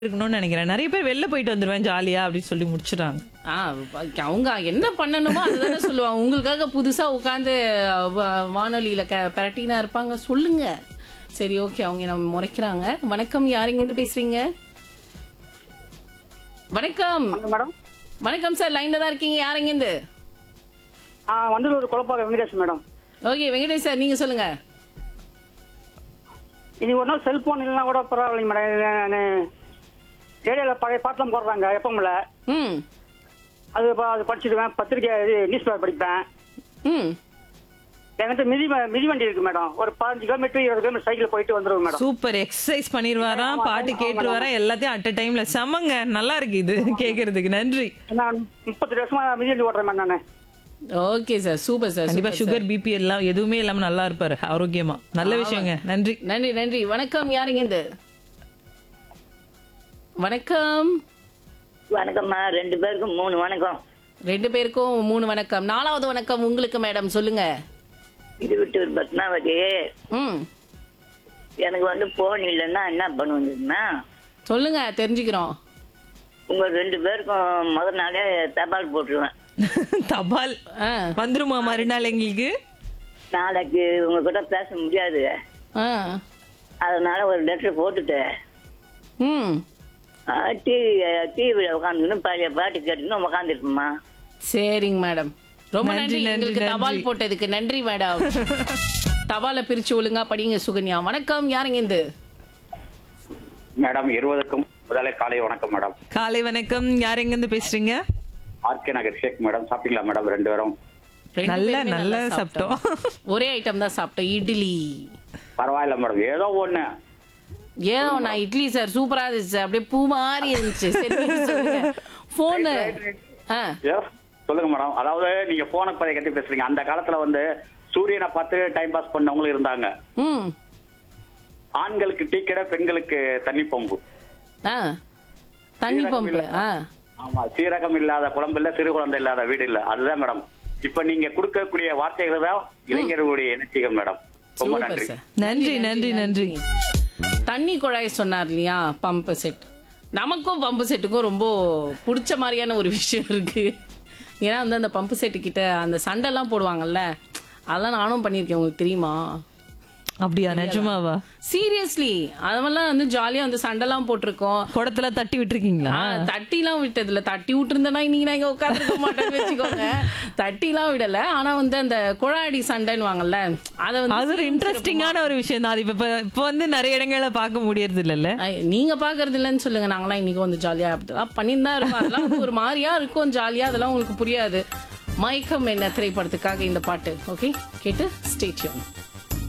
இருக்கணும்னு நினைக்கிறேன் நிறைய பேர் வெளில போயிட்டு வந்துருவேன் ஜாலியா அப்படின்னு சொல்லி முடிச்சிட்டாங்க ஆ அவங்க என்ன பண்ணணுமோ அதுதானே சொல்லுவாங்க உங்களுக்காக புதுசா உட்காந்து வானொலியில க பரட்டினா இருப்பாங்க சொல்லுங்க சரி ஓகே அவங்க நம்ம முறைக்கிறாங்க வணக்கம் யாருங்க இருந்து பேசுறீங்க வணக்கம் மேடம் வணக்கம் சார் லைன்ல தான் இருக்கீங்க யாருங்க இருந்து ஆ வண்டலூர் குழப்பாக Venkatesh madam okay Venkatesh sir நீங்க சொல்லுங்க இது ஒரு நாள் செல்போன் இல்லைனா கூட பரவாயில்லைங்க மேடம் நான் ரேடியோவில் பழைய பாட்டெலாம் போடுறாங்க எப்பவும்ல ம் அது ப- அது படிச்சிடுவேன் பத்திரிக்கை இது நியூஸ் பேப்பர் படிப்பேன் ம் என்கிட்ட மிதி வ- மிதிவண்டி இருக்கு மேடம் ஒரு பதினஞ்சு கிலோமீட்டர் இருபது கிலோமீட்டர் சைக்கிள் போயிட்டு வந்துருவேன் மேடம் சூப்பர் எக்ஸசைஸ் பண்ணிடுவாராம் பாட்டு கேட்டுருவாராம் எல்லாத்தையும் அட் அ டைம்ல செம்மங்க நல்லா இருக்கு இது கேக்குறதுக்கு நன்றி நான் முப்பத்தெட்டு வருஷமா மிதிவண்டி ஓட்டுறேன் மேடம் நான் ஓகே சார் சூப்பர் சார் கண்டிப்பா சுகர் பிபி எல்லாம் எதுவுமே இல்லாம நல்லா இருப்பாரு ஆரோக்கியமா நல்ல விஷயங்க நன்றி நன்றி நன்றி வணக்கம் யாருங்க இருந்து வணக்கம் வணக்கம்மா ரெண்டு பேருக்கும் மூணு வணக்கம் ரெண்டு பேருக்கும் மூணு வணக்கம் நாலாவது வணக்கம் உங்களுக்கு மேடம் சொல்லுங்க இது விட்டு ஒரு பத்மாவதி ம் எனக்கு வந்து போன் இல்லைன்னா என்ன பண்ணுவீங்கன்னா சொல்லுங்க தெரிஞ்சுக்கிறோம் உங்க ரெண்டு பேருக்கும் முதல் நாளே தபால் போட்டுருவேன் தபால் ஆ வந்துருமா மறுநாள் எங்களுக்கு நாளைக்கு உங்க கிட்ட பேச முடியாது ஆ அதனால ஒரு லெட்டர் போட்டுட்டு ம் டிவி டிவியில் உட்காந்துக்கணும் பழைய பாட்டு கேட்டுன்னு உட்காந்துருக்குமா சரிங்க மேடம் ரொம்ப நன்றி, நன்றி நன்றி, எங்களுக்கு நன்றி. தபால் போட்டதுக்கு நன்றி மேடம் தபாலை பிரிச்சு ஒழுங்கா படிங்க சுகன்யா வணக்கம் யாருங்க இருந்து மேடம் இருபதுக்கும் முதலே காலை வணக்கம் மேடம் காலை வணக்கம் யார் எங்க இருந்து பேசுறீங்க ஆர்கே நகர் ஷேக் மேடம் சாப்பிட்டீங்களா மேடம் ரெண்டு பேரும் ரெண்டு நல்ல பேருமே நல்ல நல்லா சாப்பிட்டோம் ஒரே ஐட்டம் தான் சாப்பிட்டோம் இட்லி பரவாயில்ல மேடம் ஏதோ ஒண்ணு ஏதோ நான் இட்லி சார் சூப்பரா இருந்துச்சு சார். அப்படியே பூ மாதிரி இருந்துச்சு சரி போனு ஆ ஏ, சொல்லுங்க மேடம் அதாவது நீங்க போனை பத்தி கட்டி பேசுறீங்க அந்த காலத்துல வந்து சூரியனை பார்த்து டைம் பாஸ் பண்ணவங்களும் இருந்தாங்க ம் ஆண்களுக்கு டீ கடை பெண்களுக்கு தண்ணி பம்பு ஆ தண்ணி பம்பு ஆ ஆமா சீரகம் இல்லாத குழம்பு இல்ல சிறு குழந்தை இல்லாத வீடு இல்ல அதுதான் மேடம் இப்ப நீங்க கொடுக்கக்கூடிய வார்த்தைகள் தான் இளைஞர்களுடைய எனர்ஜிகள் மேடம் ரொம்ப சூப்பர் நன்றி சார் நன்றி நன்றி நன்றி தண்ணி குழாய் சொன்னார் இல்லையா பம்பு செட் நமக்கும் பம்பு செட்டுக்கும் ரொம்ப பிடிச்ச மாதிரியான ஒரு விஷயம் இருக்கு ஏன்னா வந்து அந்த பம்பு செட்டு கிட்ட அந்த சண்டைலாம் போடுவாங்கல்ல அதெல்லாம் நானும் பண்ணியிருக்கேன் உங்களுக்கு தெரியுமா அப்படியா நிஜமாவா சீரியஸ்லி அதெல்லாம் வந்து ஜாலியா வந்து சண்டைலாம் போட்டிருக்கோம் குடத்துல தட்டி விட்டுருக்கீங்களா ஆ, தட்டிலாம் விட்டதில்ல தட்டி விட்டுருந்தேன்னா இன்னைக்கு நான் இங்க உட்காந்துருக்க மாட்டேன்னு வச்சுக்கோங்க தட்டிலாம் விடல ஆனா வந்து அந்த குழாடி சண்டைன்னு வாங்கல்ல அதை வந்து அது ஒரு இன்ட்ரெஸ்டிங்கான ஒரு விஷயம் தான் அது இப்ப இப்ப வந்து நிறைய இடங்கள்ல பார்க்க முடியறது இல்லல்ல ஐ, நீங்க பாக்குறது இல்லைன்னு சொல்லுங்க நாங்களாம் இன்னைக்கு வந்து ஜாலியா அப்படிலாம் பண்ணிட்டு தான் இருக்கோம் அதெல்லாம் வந்து ஒரு மாதிரியா இருக்கும் ஜாலியா அதெல்லாம் உங்களுக்கு புரியாது மயக்கம் என்ன திரைப்படத்துக்காக இந்த பாட்டு ஓகே கேட்டு ஸ்டேட்யூன்